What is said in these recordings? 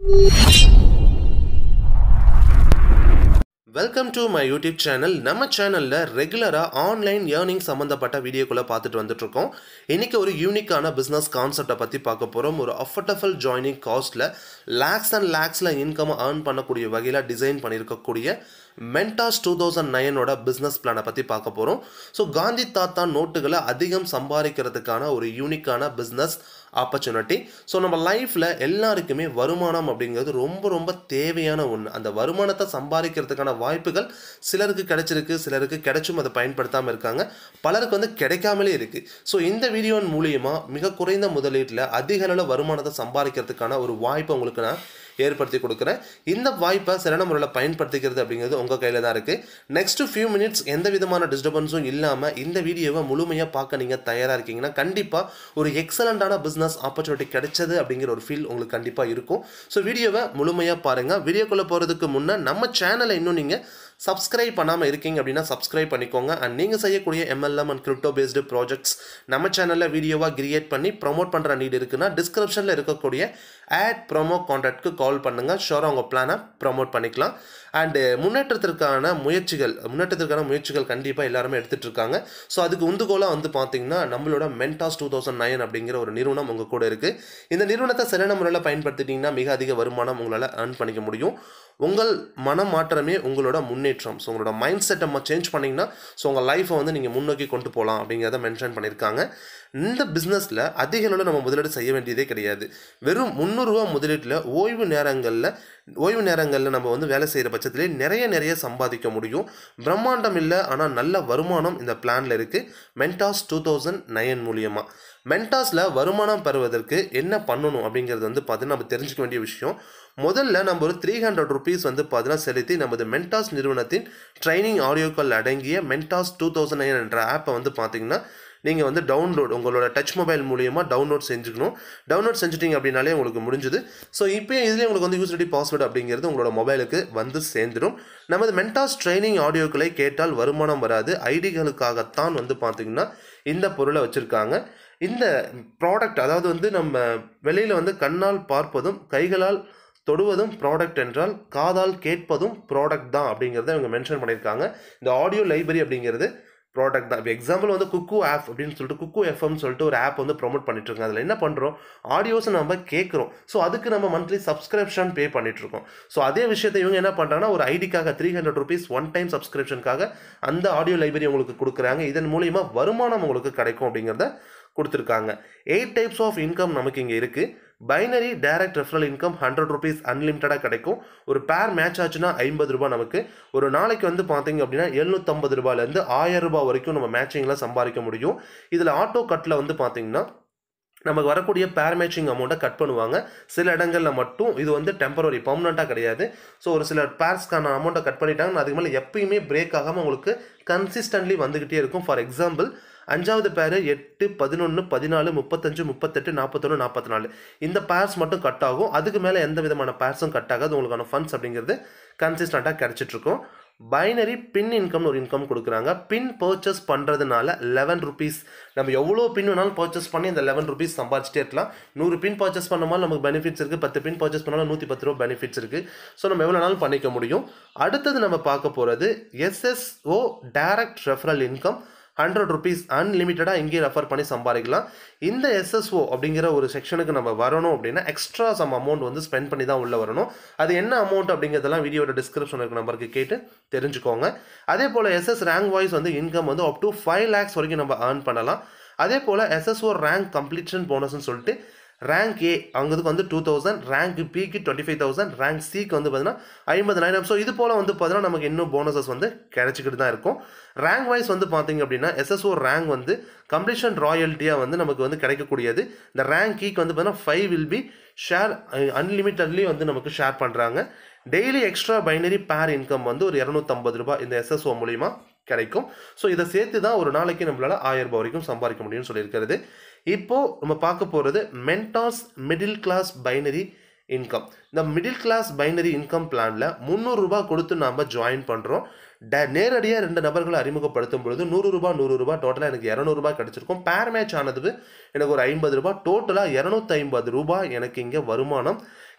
welcome to my YouTube channel நம்ம சேனலில் ரெகுலராக ஆன்லைன் ஏர்னிங் சம்மந்தப்பட்ட வீடியோக்குள்ளே பார்த்துட்டு வந்துட்டு இருக்கோம் இன்றைக்கி ஒரு யூனிக்கான பிஸ்னஸ் கான்செப்டை பற்றி பார்க்க போகிறோம் ஒரு அஃபர்டபுள் ஜாயினிங் காஸ்ட்டில் லேக்ஸ் அண்ட் லேக்ஸில் இன்கம் ஏர்ன் பண்ணக்கூடிய வகையில் டிசைன் பண்ணியிருக்கக்கூடிய மென்டாஸ் டூ தௌசண்ட் நைனோட பிஸ்னஸ் பிளானை பற்றி பார்க்க போகிறோம் ஸோ காந்தி தாத்தா நோட்டுகளை அதிகம் சம்பாதிக்கிறதுக்கான ஒரு யூனிக்கான பிஸ்னஸ் ஆப்பர்ச்சுனிட்டி ஸோ நம்ம லைஃப்பில் எல்லாருக்குமே வருமானம் அப்படிங்கிறது ரொம்ப ரொம்ப தேவையான ஒன்று அந்த வருமானத்தை சம்பாதிக்கிறதுக்கான வாய்ப்புகள் சிலருக்கு கிடைச்சிருக்கு சிலருக்கு கிடைச்சும் அதை பயன்படுத்தாமல் இருக்காங்க பலருக்கு வந்து கிடைக்காமலே இருக்குது ஸோ இந்த வீடியோன் மூலியமாக மிக குறைந்த முதலீட்டில் அதிக அளவில் வருமானத்தை சம்பாதிக்கிறதுக்கான ஒரு வாய்ப்பை உங்களுக்கு நான் ஏற்படுத்தி கொடுக்குறேன் இந்த வாய்ப்பை சிறந்த முறையில் பயன்படுத்திக்கிறது அப்படிங்கிறது உங்கள் கையில் தான் இருக்குது நெக்ஸ்ட் ஃபியூ மினிட்ஸ் எந்த விதமான டிஸ்டர்பன்ஸும் இல்லாமல் இந்த வீடியோவை முழுமையாக பார்க்க நீங்கள் தயாராக இருக்கீங்கன்னா கண்டிப்பாக ஒரு எக்ஸலண்ட்டான பிஸ்னஸ் ஆப்பர்ச்சுனிட்டி கிடைச்சது அப்படிங்கிற ஒரு ஃபீல் உங்களுக்கு கண்டிப்பாக இருக்கும் ஸோ வீடியோவை முழுமையாக பாருங்கள் வீடியோக்குள்ளே போகிறதுக்கு முன்னே நம்ம சேனலை இன்னும் நீங்கள் சப்ஸ்கிரைப் பண்ணாமல் இருக்கீங்க அப்படின்னா சப்ஸ்கிரைப் பண்ணிக்கோங்க அண்ட் நீங்கள் செய்யக்கூடிய MLM and crypto based projects நம்ம சேனலில் வீடியோவாக கிரியேட் பண்ணி ப்ரொமோட் பண்ணுற நீட் இருக்குன்னா டிஸ்கிரிப்ஷனில் இருக்கக்கூடிய ஆட் ப்ரோமோ கான்டாக்ட்க்கு கால் பண்ணுங்கள் ஷோராக உங்கள் பிளானை ப்ரொமோட் பண்ணிக்கலாம் அண்டு முன்னேற்றத்திற்கான முயற்சிகள் முன்னேற்றத்திற்கான முயற்சிகள் கண்டிப்பாக எல்லாருமே எடுத்துகிட்டு இருக்காங்க ஸோ அதுக்கு உந்துகோலாக வந்து பார்த்தீங்கன்னா நம்மளோட மென்டாஸ் டூ தௌசண்ட் நைன் அப்படிங்கிற ஒரு நிறுவனம் உங்கள் கூட இருக்குது இந்த நிறுவனத்தை சரியான முறையில் பயன்படுத்திட்டிங்கன்னா மிக அதிக வருமானம் உங்களால் earn பண்ணிக்க முடியும் உங்கள் மன மாற்றமே உங்களோட முன்னேற்றம் ஸோ உங்களோட மைண்ட் செட்டை சேஞ்ச் பண்ணிங்கன்னா ஸோ உங்கள் லைஃப்பை வந்து நீங்கள் முன்னோக்கி கொண்டு போகலாம் அப்படிங்கிறத மென்ஷன் பண்ணியிருக்காங்க இந்த பிஸ்னஸில் அதிக அளவில் நம்ம முதலீடு செய்ய வேண்டியதே கிடையாது வெறும் முந்நூறுரூவா முதலீட்டில் ஓய்வு நேரங்களில் ஓய்வு நேரங்களில் நம்ம வந்து வேலை செய்கிற பட்சத்திலே நிறைய நிறைய சம்பாதிக்க முடியும் பிரம்மாண்டம் இல்லை ஆனால் நல்ல வருமானம் இந்த பிளானில் இருக்குது மென்டாஸ் டூ தௌசண்ட் நைன் மூலியமாக மென்டாஸில் வருமானம் பெறுவதற்கு என்ன பண்ணணும் அப்படிங்கிறது வந்து பார்த்தீங்கன்னா நம்ம தெரிஞ்சுக்க வேண்டிய விஷயம் முதல்ல நம்ம ஒரு த்ரீ ஹண்ட்ரட் ருபீஸ் வந்து பார்த்தீங்கன்னா செலுத்தி நமது மென்டாஸ் நிறுவனத்தின் ட்ரைனிங் ஆடியோக்கள் அடங்கிய மென்டாஸ் டூ தௌசண்ட் நைன் என்ற ஆப்பை வந்து பார்த்தீங்கன்னா நீங்கள் வந்து டவுன்லோட் உங்களோட டச் மொபைல் மூலியமாக டவுன்லோட் செஞ்சுக்கணும் டவுன்லோட் செஞ்சுட்டிங்க அப்படின்னாலே உங்களுக்கு முடிஞ்சுது ஸோ இப்போ இதுலேயே உங்களுக்கு வந்து யூஸ் பாஸ்வேர்டு அப்படிங்கிறது உங்களோட மொபைலுக்கு வந்து சேர்ந்துடும் நமது மென்டாஸ் ட்ரைனிங் ஆடியோக்களை கேட்டால் வருமானம் வராது ஐடிகளுக்காகத்தான் வந்து பார்த்திங்கன்னா இந்த பொருளை வச்சுருக்காங்க இந்த ப்ராடக்ட் அதாவது வந்து நம்ம வெளியில் வந்து கண்ணால் பார்ப்பதும் கைகளால் தொடுவதும் ப்ராடக்ட் என்றால் காதால் கேட்பதும் ப்ராடக்ட் தான் அப்படிங்கிறத இவங்க மென்ஷன் பண்ணியிருக்காங்க இந்த ஆடியோ லைப்ரரி அப்படிங்கிறது ப்ராடக்ட் தான் இப்போ எக்ஸாம்பிள் வந்து குக்கு ஆப் அப்படின்னு சொல்லிட்டு குக்கு எஃப்எம் சொல்லிட்டு ஒரு ஆப் வந்து ப்ரொமோட் பண்ணிட்டு இருக்கோம் அதில் என்ன பண்ணுறோம் ஆடியோஸை நம்ம கேட்குறோம் ஸோ அதுக்கு நம்ம மந்த்லி சப்ஸ்கிரிப்ஷன் பே பண்ணிட்டு இருக்கோம் ஸோ அதே விஷயத்தை இவங்க என்ன பண்ணுறாங்கன்னா ஒரு ஐடிக்காக three hundred rupees one time சப்ஸ்கிரிப்ஷனுக்காக அந்த ஆடியோ லைப்ரரி உங்களுக்கு கொடுக்குறாங்க இதன் மூலிமா வருமானம் உங்களுக்கு கிடைக்கும் அப்படிங்கிறத கொடுத்துருக்காங்க எயிட் டைப்ஸ் ஆஃப் இன்கம் நமக்கு இங்கே இருக்குது binary direct referral income hundred rupees அன்லிமிட்டடாக கிடைக்கும் ஒரு பேர் மேட்ச் ஆச்சுன்னா ஐம்பது ரூபாய் நமக்கு ஒரு நாளைக்கு வந்து பார்த்தீங்க அப்படின்னா எழுநூற்றம்பது ரூபாயிலேருந்து ஆயிரம் ரூபாய் வரைக்கும் நம்ம மேட்சிங்கில் சம்பாதிக்க முடியும் இதில் ஆட்டோ கட்டில் வந்து பார்த்தீங்கன்னா நமக்கு வரக்கூடிய பேர் மேட்சிங் அமௌண்ட்டை கட் பண்ணுவாங்க சில இடங்களில் மட்டும் இது வந்து டெம்பரரி பர்மனெண்ட்டாக கிடையாது ஸோ ஒரு சில பேர்ஸ்க்கான அமௌண்ட்டை கட் பண்ணிட்டாங்கன்னா அதுக்கு மேலே எப்பயுமே பிரேக் ஆகாமல் உங்களுக்கு கன்சிஸ்டன்ட்லி வந்துக்கிட்டே இருக்கும் ஃபார் எக்ஸாம்பிள் அஞ்சாவது பேர் எட்டு பதினொன்று பதினாலு முப்பத்தஞ்சு முப்பத்தெட்டு நாற்பத்தொன்று நாற்பத்தி நாலு இந்த பேர்ஸ் மட்டும் கட் ஆகும் அதுக்கு மேலே எந்த விதமான பேர்ஸும் கட் ஆகாது உங்களுக்கான ஃபண்ட்ஸ் அப்படிங்கிறது கன்சிஸ்டண்ட்டாக கிடச்சிட்ருக்கும் பைனரி பின் இன்கம்னு ஒரு இன்கம் கொடுக்குறாங்க பின் பர்ச்சேஸ் பண்ணுறதுனால லெவன் ருபீஸ் நம்ம எவ்வளோ பின் வேணாலும் பர்ச்சேஸ் பண்ணி இந்த லெவன் ருபீஸ் சம்பாதிச்சிட்டே இருக்கலாம் நூறு பின் பர்ச்சேஸ் பண்ணும்போது நமக்கு பெனிஃபிட்ஸ் இருக்குது பத்து பின் பர்ச்சேஸ் பண்ணாலும் நூற்றி பத்து ரூபா பெனிஃபிட்ஸ் இருக்குது ஸோ நம்ம எவ்வளோ நாளும் பண்ணிக்க முடியும் அடுத்தது நம்ம பார்க்க போகிறது SSO direct referral income hundred rupees அன்லிமிட்டடாக இங்கேயே ரெஃபர் பண்ணி சம்பாதிக்கலாம் இந்த எஸ்எஸ்ஓ அப்படிங்கிற ஒரு செக்ஷனுக்கு நம்ம வரணும் அப்படின்னா எக்ஸ்ட்ரா சம் அமௌண்ட் வந்து ஸ்பெண்ட் பண்ணி தான் உள்ளே வரணும் அது என்ன அமௌண்ட் அப்படிங்கிறதெல்லாம் வீடியோட டிஸ்கிரிப்ஷன் இருக்க நம்பருக்கு கேட்டு தெரிஞ்சுக்கோங்க அதே போல் எஸ்எஸ் ரேங்க் வாய்ஸ் வந்து இன்கம் வந்து அப் டு ஃபைவ் லேக்ஸ் வரைக்கும் நம்ம ஏர்ன் பண்ணலாம் அதே போல் எஸ்எஸ்ஓ ரேங்க் கம்ப்ளீஷன் போனஸ்ன்னு சொல்லிட்டு ரேங்க் ஏ அங்கதுக்கு வந்து டூ தௌசண்ட் ரேங்க் பிக்கு டுவெண்ட்டி ஃபைவ் தௌசண்ட் ரேங்க் சிக்கு வந்து பார்த்தீங்கன்னா ஐம்பதாயிரம் ஸோ இது போல் வந்து பார்த்தீங்கன்னா நமக்கு இன்னும் போனஸஸ் வந்து கிடைச்சிக்கிட்டு தான் இருக்கும் ரேங்க் வைஸ் வந்து பார்த்தீங்க அப்படின்னா எஸ்எஸ்ஓ ரேங்க் வந்து கம்ப்ளீஷன் ராயல்ட்டியாக வந்து நமக்கு வந்து கிடைக்கக்கூடியது இந்த ரேங்க் கீக்கு வந்து பார்த்தீங்கன்னா five will be share unlimitedly வந்து நமக்கு ஷேர் பண்ணுறாங்க daily extra binary pair income வந்து ஒரு இரநூத்தம்பது ரூபாய் இந்த எஸ்எஸ்ஓ மூலிமா கிடைக்கும் ஸோ இதை சேர்த்து தான் ஒரு நாளைக்கு நம்மளால் ஆயிரம் ரூபாய் வரைக்கும் சம்பாதிக்க முடியும்னு சொல்லியிருக்கிறது இப்போது நம்ம பார்க்க போகிறது மென்டாஸ் மிடில் கிளாஸ் பைனரி இன்கம் இந்த மிடில் கிளாஸ் பைனரி இன்கம் பிளானில் முந்நூறுரூபா கொடுத்து நாம் ஜாயின் பண்ணுறோம் ட நேரடியாக ரெண்டு நபர்களை அறிமுகப்படுத்தும் பொழுது நூறு ரூபாய் நூறு ரூபாய் டோட்டலாக எனக்கு இரநூறுபா கிடச்சிருக்கும் பேர் மேட்ச் ஆனது எனக்கு ஒரு ஐம்பது ரூபாய் டோட்டலாக இரநூத்தி ஐம்பது ரூபாய் எனக்கு இங்கே வருமானம்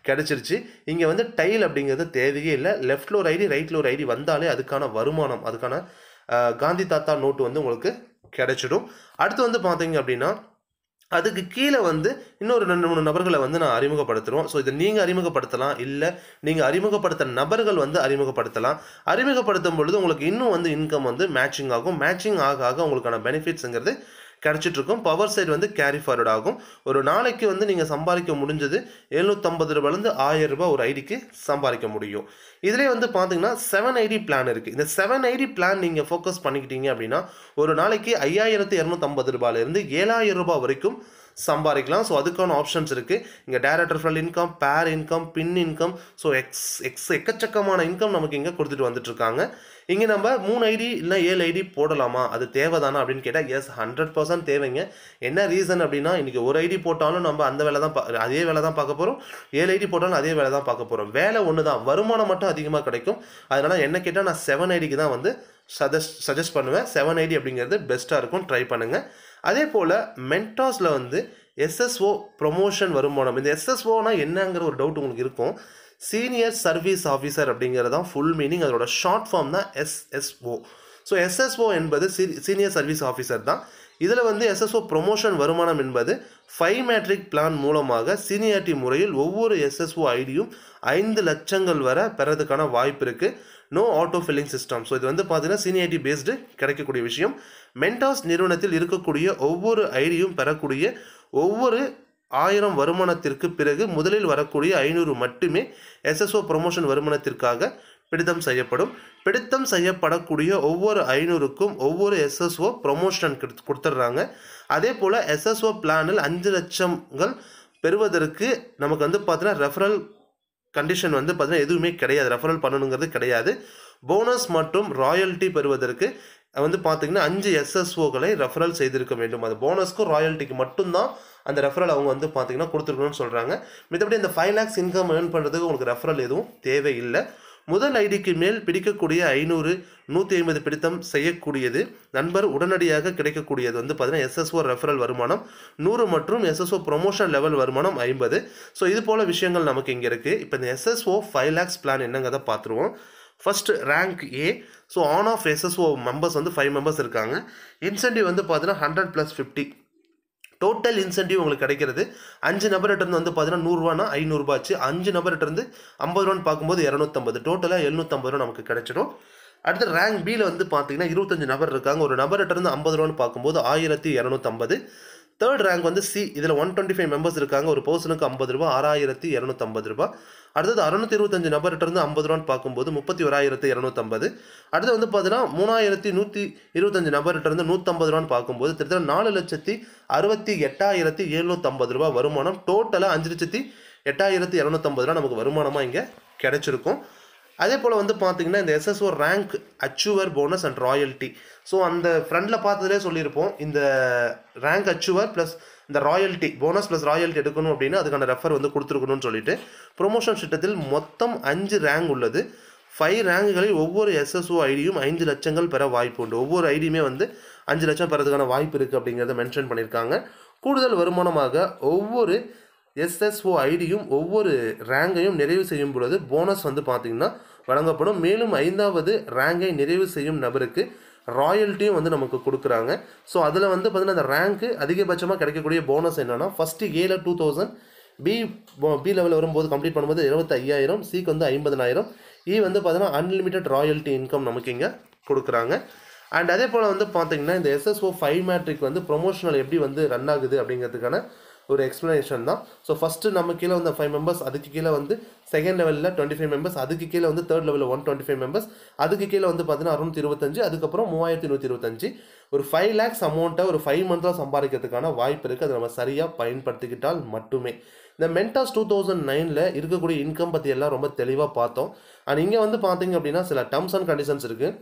கிடச்சிருச்சு இங்கே வந்து டைல் அப்படிங்கிறது தேவையே இல்லை லெஃப்டில் ஒரு ஐடி ரைட்டில் ஒரு ஐடி வந்தாலே அதுக்கான வருமானம் அதுக்கான அஹ், காந்தி தாத்தா நோட்டு வந்து உங்களுக்கு கிடைச்சிடும் அடுத்து வந்து பார்த்தீங்க அப்படின்னா அதுக்கு கீழே வந்து இன்னொரு ரெண்டு மூணு நபர்களை வந்து நான் அறிமுகப்படுத்துகிறோம் ஸோ இதை நீங்கள் அறிமுகப்படுத்தலாம் இல்லை நீங்கள் அறிமுகப்படுத்த நபர்கள் வந்து அறிமுகப்படுத்தலாம் அறிமுகப்படுத்தும் பொழுது உங்களுக்கு இன்னும் வந்து இன்கம் வந்து மேட்சிங் ஆகும் மேட்சிங் ஆக ஆக உங்களுக்கான பெனிஃபிட்ஸுங்கிறது கிடைச்சிட்டு இருக்கும் பவர் சைடு வந்து கேரி ஃபார்வர்ட் ஆகும் ஒரு நாளைக்கு வந்து நீங்கள் சம்பாதிக்க முடிஞ்சது எழுநூற்றம்பது ரூபாயிலேருந்து ஆயிரம் ரூபாய் ஒரு ஐடிக்கு சம்பாதிக்க முடியும் இதிலே வந்து பார்த்தீங்கன்னா செவன் ஐடி பிளான் இருக்குது இந்த செவன் ஐடி பிளான் நீங்கள் ஃபோக்கஸ் பண்ணிக்கிட்டீங்க அப்படின்னா ஒரு நாளைக்கு ஐயாயிரத்து இரநூத்தம்பது ரூபாயிலேருந்து ஏழாயிரம் ரூபாய் வரைக்கும் சம்பாதிக்கலாம் ஸோ அதுக்கான ஆப்ஷன்ஸ் இருக்குது இங்கே direct referral income pair income pin income so எக்ஸ் எக்ஸ் எக்கச்சக்கமான இன்கம் நமக்கு இங்கே கொடுத்துட்டு வந்துட்டுருக்காங்க இங்கே நம்ம மூணு ஐடி இல்லை ஏழு ஐடி போடலாமா அது தேவைதானா அப்படின்னு கேட்டால் எஸ் ஹண்ட்ரட் பர்சன்ட் தேவைங்க என்ன ரீசன் அப்படின்னா இன்றைக்கி ஒரு ஐடி போட்டாலும் நம்ம அந்த வேலை தான் பா- அதே வேலை தான் பார்க்க போகிறோம் ஏழு ஐடி போட்டாலும் அதே வேலை தான் பார்க்க போகிறோம் வேலை ஒன்று தான் வருமானம் மட்டும் அதிகமாக கிடைக்கும் அதனால் என்ன கேட்டால் நான் செவன் ஐடிக்கு தான் வந்து சஜஸ்ட் சஜஸ்ட் பண்ணுவேன் செவன் ஐடி அப்படிங்கிறது பெஸ்ட்டாக இருக்கும் ட்ரை பண்ணுங்கள் அதே போல் மென்டாஸில் வந்து எஸ்எஸ்ஓ ப்ரொமோஷன் வருமானம் இந்த எஸ்எஸ்ஓனா என்னங்கிற ஒரு டவுட் உங்களுக்கு இருக்கும் சீனியர் சர்வீஸ் ஆஃபீஸர் அப்படிங்கிறது தான் ஃபுல் மீனிங் அதோட ஷார்ட் ஃபார்ம் தான் எஸ்எஸ்ஓ ஸோ எஸ்எஸ்ஓ என்பது சீனியர் சர்வீஸ் ஆஃபீஸர் தான் இதில் வந்து எஸ்எஸ்ஓ ப்ரொமோஷன் வருமானம் என்பது ஃபைவ் மேட்ரிக் பிளான் மூலமாக சீனியாரிட்டி முறையில் ஒவ்வொரு எஸ்எஸ்ஓ ஐடியும் ஐந்து லட்சங்கள் வரை பெறதுக்கான வாய்ப்பு இருக்குது no auto filling system so இது வந்து பார்த்தீங்கன்னா சீனியாரிட்டி பேஸ்டு கிடைக்கக்கூடிய விஷயம் மென்டாஸ் நிறுவனத்தில் இருக்கக்கூடிய ஒவ்வொரு ஐடியும் பெறக்கூடிய ஒவ்வொரு ஆயிரம் வருமானத்திற்கு பிறகு முதலில் வரக்கூடிய ஐநூறு மட்டுமே எஸ்எஸ்ஓ ப்ரொமோஷன் வருமானத்திற்காக பிடித்தம் செய்யப்படும் பிடித்தம் செய்யப்படக்கூடிய ஒவ்வொரு ஐநூறுக்கும் ஒவ்வொரு எஸ்எஸ்ஓ ப்ரொமோஷன் கொடுத்துட்றாங்க அதே போல் எஸ்எஸ்ஓ பிளானில் அஞ்சு லட்சங்கள் பெறுவதற்கு நமக்கு வந்து பார்த்தீங்கன்னா ரெஃபரல் கண்டிஷன் வந்து பார்த்தீங்கன்னா எதுவுமே கிடையாது ரெஃபரல் பண்ணணுங்கிறது கிடையாது போனஸ் மற்றும் ராயல்ட்டி பெறுவதற்கு வந்து பார்த்தீங்கன்னா அஞ்சு எஸ்எஸ்ஓக்களை ரெஃபரல் செய்திருக்க வேண்டும் அது போனஸ்க்கும் ராயல்ட்டிக்கு மட்டும்தான் அந்த ரெஃபரல் அவங்க வந்து பார்த்தீங்கன்னா கொடுத்துருக்கணும்னு சொல்கிறாங்க மத்தபடி இந்த ஃபைவ் லேக்ஸ் இன்கம் ஏர்ன் பண்ணுறதுக்கு உங்களுக்கு ரெஃபரல் எதுவும் தேவையில்லை முதல் ஐடிக்கு மேல் பிடிக்கக்கூடிய ஐநூறு நூற்றி ஐம்பது பிடித்தம் செய்யக்கூடியது நண்பர் உடனடியாக கிடைக்கக்கூடியது வந்து பார்த்தீங்கன்னா எஸ்எஸ்ஓ ரெஃபரல் வருமானம் நூறு மற்றும் எஸ்எஸ்ஓ ப்ரொமோஷன் லெவல் வருமானம் ஐம்பது ஸோ இது போல் விஷயங்கள் நமக்கு இங்கே இருக்குது இப்போ இந்த எஸ்எஸ்ஓ ஃபைவ் லேக்ஸ் பிளான் என்னங்கிறத பார்த்துருவோம் first rank A so on of SSO members வந்து ஃபைவ் மெம்பர்ஸ் இருக்காங்க இன்சென்டிவ் வந்து பார்த்தீங்கன்னா hundred plus fifty total incentive உங்களுக்கு கிடைக்கிறது அஞ்சு நபர்கிட்ட இருந்து வந்து பார்த்தீங்கன்னா நூறுரூவானா ஐநூறுரூபா ஆச்சு அஞ்சு நபர்கிட்ட இருந்து ஐம்பது ரூபான்னு பார்க்கும்போது இரநூத்தம்பது டோட்டலாக எழுநூத்தம்பது ரூபா நமக்கு கிடைச்சிடும் அடுத்து ரேங்க் பியில் வந்து பார்த்தீங்கன்னா இருபத்தஞ்சு நபர் இருக்காங்க ஒரு நபர்கிட்ட இருந்து ஐம்பது ரூபான்னு பார்க்கும்போது ஆயிரத்தி இரநூத்தம்பது தேர்ட் ரேங்க் வந்து சி இதில் ஒன் டுவெண்ட்டி ஃபைவ் மெம்பர்ஸ் இருக்காங்க ஒரு பர்சனுக்கு ஐம்பது ரூபா ஆறாயிரத்தி இரநூத்தம்பது ரூபா அடுத்தது அறுநூத்தி இருபத்தஞ்சு நபர்கிட்ட இருந்து ஐம்பது ரூபான்னு பார்க்கும்போது முப்பத்தி ஓராயிரத்தி இரநூத்தம்பது அடுத்து வந்து பார்த்தீங்கன்னா மூணாயிரத்தி நூற்றி இருபத்தஞ்சு நபர்கிட்ட இருந்து நூற்றம்பது ரூபான்னு பார்க்கும்போது கிட்டத்தட்ட நாலு லட்சத்தி அறுபத்தி எட்டாயிரத்தி எழுநூற்றம்பது ரூபா வருமானம் டோட்டலாக அஞ்சு லட்சத்தி எட்டாயிரத்தி இரநூத்தம்பது ரூபா நமக்கு வருமானமாக இங்கே கிடைச்சிருக்கும் அதே போல் வந்து பார்த்தீங்கன்னா இந்த SSO rank achiever bonus and royalty so அந்த ஃப்ரண்டில் பார்த்ததுலே சொல்லியிருப்போம் இந்த ரேங்க் அச்சூவர் ப்ளஸ் இந்த ராயல்ட்டி போனஸ் ப்ளஸ் ராயல்ட்டி எடுக்கணும் அப்படின்னா அதுக்கான ரெஃபர் வந்து கொடுத்துருக்கணும்னு சொல்லிட்டு ப்ரொமோஷன் திட்டத்தில் மொத்தம் அஞ்சு ரேங்க் உள்ளது ஃபைவ் ரேங்குகளில் ஒவ்வொரு எஸ்எஸ்ஓ ஐடியும் ஐந்து லட்சங்கள் பெற வாய்ப்பு உண்டு ஒவ்வொரு ஐடியுமே வந்து அஞ்சு லட்சம் பெறதுக்கான வாய்ப்பு இருக்குது அப்படிங்கிறத மென்ஷன் பண்ணியிருக்காங்க கூடுதல் வருமானமாக ஒவ்வொரு எஸ்எஸ்ஓ ஐடியும் ஒவ்வொரு ரேங்கையும் நிறைவு செய்யும் பொழுது போனஸ் வந்து பார்த்திங்கன்னா வழங்கப்படும் மேலும் ஐந்தாவது ரேங்கை நிறைவு செய்யும் நபருக்கு ராயல்ட்டியும் வந்து நமக்கு கொடுக்குறாங்க ஸோ அதில் வந்து பார்த்தீங்கன்னா அந்த ரேங்க்கு அதிகபட்சமாக கிடைக்கக்கூடிய போனஸ் என்னென்னா ஃபஸ்ட்டு ஏல டூ தௌசண்ட் பி பி லெவலில் வரும்போது கம்ப்ளீட் பண்ணும்போது இருபத்தி ஐயாயிரம் சிக்கு வந்து ஐம்பதனாயிரம் இ வந்து பார்த்தீங்கன்னா அன்லிமிட்டெட் ராயல்ட்டி இன்கம் நமக்கு இங்கே கொடுக்குறாங்க அண்ட் அதே போல் வந்து பார்த்தீங்கன்னா இந்த எஸ்எஸ்ஓ ஃபைவ் மேட்ரிக் வந்து ப்ரொமோஷனல் எப்படி வந்து ரன் ஆகுது அப்படிங்கிறதுக்கான ஒரு எக்ஸ்ப்ளனேஷன் தான் ஸோ ஃபஸ்ட்டு நம்ம கீழே வந்து ஃபைவ் மெம்பர்ஸ் அதுக்கு கீழே வந்து செகண்ட் லெவலில் டுவெண்ட்டி ஃபைவ் மெம்பர்ஸ் அதுக்கு கீழே வந்து தேர்ட் லெவலில் ஒன் டுவெண்ட்டி ஃபைவ் மெம்பர்ஸ் அதுக்கு கீழே வந்து பார்த்தீங்கன்னா அறுநூத்தி இருபத்தஞ்சு அதுக்கப்புறம் மூவாயிரத்தி நூற்றி இருபத்தஞ்சு ஒரு ஃபைவ் லேக்ஸ் அமௌண்ட்டை ஒரு ஃபைவ் மந்த்தாக சம்பாதிக்கிறதுக்கான வாய்ப்பு இருக்குது அதை நம்ம சரியாக பயன்படுத்திக்கிட்டால் மட்டுமே இந்த மென்டாஸ் டூ தௌசண்ட் நைனில் இருக்கக்கூடிய இன்கம் பற்றி எல்லாம் ரொம்ப தெளிவாக பார்த்தோம் அண்ட் இங்கே வந்து பார்த்தீங்க அப்படின்னா சில டேர்ம்ஸ் அண்ட் கண்டிஷன்ஸ் இருக்குது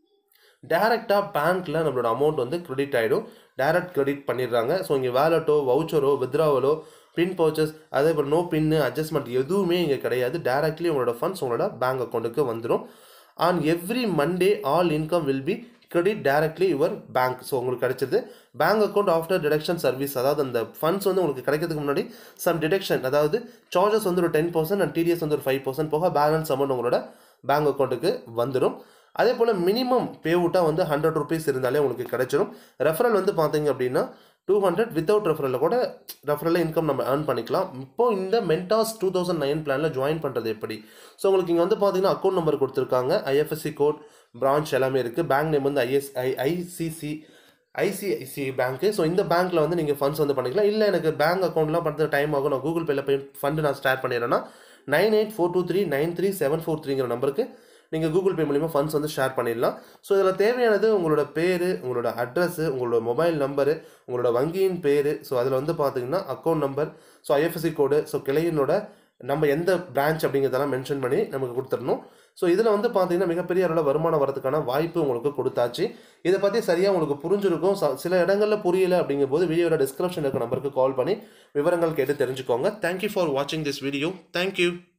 டேரெக்டாக பேங்க்கில் நம்மளோட அமௌண்ட் வந்து கிரெடிட் ஆகிடும் டேரக்ட் கிரெடிட் பண்ணிடுறாங்க ஸோ இங்கே வேலட்டோ வவுச்சரோ வித்ராவலோ பின் பர்ச்சேஸ் அதே போல் நோ பின்னு அட்ஜஸ்ட்மெண்ட் எதுவுமே இங்கே கிடையாது டேரக்ட்லி உங்களோட ஃபண்ட்ஸ் உங்களோட பேங்க் அக்கௌண்ட்டுக்கு வந்துடும் on every Monday all income will be credit directly your bank so உங்களுக்கு கிடைச்சது bank account after deduction service அதாவது அந்த ஃபண்ட்ஸ் வந்து உங்களுக்கு கிடைக்கிறதுக்கு முன்னாடி சம் டிடக்ஷன் அதாவது சார்ஜஸ் வந்து ஒரு டென் பர்சன்ட் அண்ட் டிடிஎஸ் வந்து ஒரு ஃபைவ் பர்சன்ட் போக பேலன்ஸ் அமௌண்ட் உங்களோட பேங்க் அக்கௌண்ட்டுக்கு வந்துடும் அதே போல் மினிமம் பேவுட்டாக வந்து ஹண்ட்ரட் ருபீஸ் இருந்தாலே உங்களுக்கு கிடைச்சிரும் ரெஃபரல் வந்து பார்த்தீங்க அப்படின்னா டூ ஹண்ட்ரட் வித்தவுட் ரெஃபரலில் கூட ரெஃபரலில் இன்கம் நம்ம ஏர்ன் பண்ணிக்கலாம் இப்போ இந்த மென்டாஸ் டூ தௌசண்ட் நைன் பிளானில் ஜாயின் பண்ணுறது எப்படி ஸோ உங்களுக்கு இங்கே வந்து பார்த்தீங்கன்னா அக்கௌண்ட் நம்பர் கொடுத்துருக்காங்க ஐஎஃப்எஸ்சி கோட் பிரான்ச் எல்லாமே இருக்குது பேங்க் நேம் வந்து ஐஎஸ் ஐ ஐசிசி ஐசிஐசிஐ பேங்க்கு ஸோ இந்த பேங்க்கில் வந்து நீங்கள் ஃபண்ட்ஸ் வந்து பண்ணிக்கலாம் இல்லை எனக்கு பேங்க் அக்கௌண்ட்லாம் பண்ணுறது டைம் ஆகும் நான் கூகுள் பேயில் போய் ஃபண்டு நான் ஸ்டார்ட் பண்ணிடுறேன்னா nine eight four two three nine three seven four த்ரீங்கிற நம்பருக்கு நீங்கள் கூகுள் பே மூலிமா ஃபண்ட்ஸ் வந்து ஷேர் பண்ணிடலாம் ஸோ இதில் தேவையானது உங்களோட பேர் உங்களோட அட்ரஸு உங்களோட மொபைல் நம்பரு உங்களோட வங்கியின் பேர் ஸோ அதில் வந்து பார்த்தீங்கன்னா account number so IFSC code so கிளையினோட நம்ம எந்த பிரான்ச் அப்படிங்கிறதெல்லாம் மென்ஷன் பண்ணி நமக்கு கொடுத்துடணும் ஸோ இதில் வந்து பார்த்தீங்கன்னா மிகப்பெரிய அளவில் வருமானம் வரதுக்கான வாய்ப்பு உங்களுக்கு கொடுத்தாச்சு இதை பற்றி சரியாக உங்களுக்கு புரிஞ்சிருக்கும் ச- சில இடங்களில் புரியல அப்படிங்கும்போது வீடியோட டிஸ்கிரிப்ஷன் இருக்க நம்பருக்கு கால் பண்ணி விவரங்கள் கேட்டு தெரிஞ்சுக்கோங்க தேங்க்யூ ஃபார் வாட்சிங் திஸ் வீடியோ தேங்க்யூ